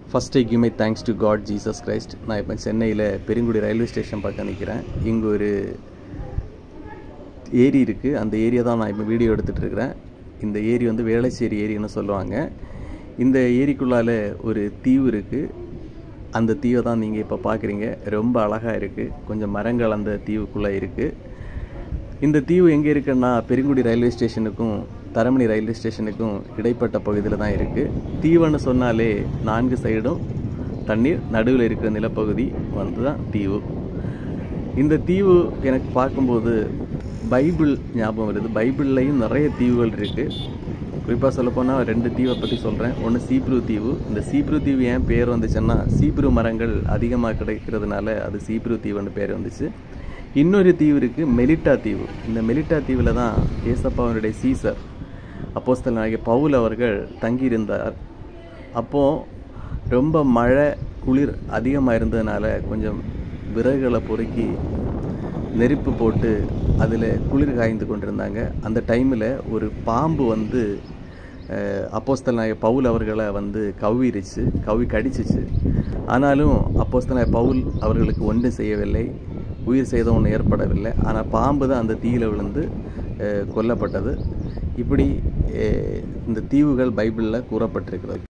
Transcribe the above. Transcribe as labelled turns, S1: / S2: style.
S1: first I give my thanks to God Jesus Christ நான் இப்போ சென்னையில் பெருங்குடி ரயில்வே ஸ்டேஷன் பக்கம் நிற்கிறேன் இங்கே ஒரு ஏரி இருக்குது அந்த ஏரியா தான் நான் இப்போ வீடியோ எடுத்துகிட்டு இருக்கிறேன் இந்த ஏரி வந்து வேளச்சேரி ஏரின்னு சொல்லுவாங்க இந்த ஏரிக்குள்ளால் ஒரு தீவு இருக்குது அந்த தீவை தான் நீங்கள் இப்போ பார்க்குறீங்க ரொம்ப அழகாக இருக்குது கொஞ்சம் மரங்கள் அந்த தீவுக்குள்ளே இருக்குது இந்த தீவு எங்கே இருக்குன்னா பெருங்குடி ரயில்வே ஸ்டேஷனுக்கும் தரமணி ரயில்வே ஸ்டேஷனுக்கும் இடைப்பட்ட பகுதியில் தான் இருக்குது தீவுன்னு சொன்னாலே நான்கு சைடும் தண்ணீர் நடுவில் இருக்கிற நிலப்பகுதி வந்து தான் தீவு இந்த தீவு எனக்கு பார்க்கும்போது பைபிள் ஞாபகம் வருது பைபிள்லையும் நிறைய தீவுகள் இருக்குது குறிப்பாக சொல்லப்போனால் ரெண்டு தீவை பற்றி சொல்கிறேன் ஒன்று சீப்ரு தீவு இந்த சீப்ரு தீவு ஏன் பேர் வந்துச்சுன்னா சீப்ரு மரங்கள் அதிகமாக கிடைக்கிறதுனால அது சீப்ரு தீவுன்னு பேர் வந்துச்சு இன்னொரு தீவு இருக்குது மெலிட்டா தீவு இந்த மெலிட்டா தீவில் தான் ஏசப்பாவனுடைய சீசர் அப்போஸ்தல நாயகி பவுல் அவர்கள் தங்கியிருந்தார் அப்போது ரொம்ப மழை குளிர் அதிகமாக இருந்ததுனால கொஞ்சம் விறகுகளை பொறுக்கி நெருப்பு போட்டு அதில் குளிர் காய்ந்து கொண்டிருந்தாங்க அந்த டைமில் ஒரு பாம்பு வந்து அப்போஸ்தல நாய பவுல் அவர்களை வந்து கவ்விருச்சு கவ்வி கடிச்சிச்சு ஆனாலும் அப்போஸ்தல நாய பவுல் அவர்களுக்கு ஒன்றும் செய்யவில்லை உயிர் சேதம் ஒன்றும் ஏற்படவில்லை ஆனால் பாம்பு தான் அந்த தீயில விழுந்து கொல்லப்பட்டது இப்படி இந்த தீவுகள் பைபிளில் கூறப்பட்டிருக்கிறது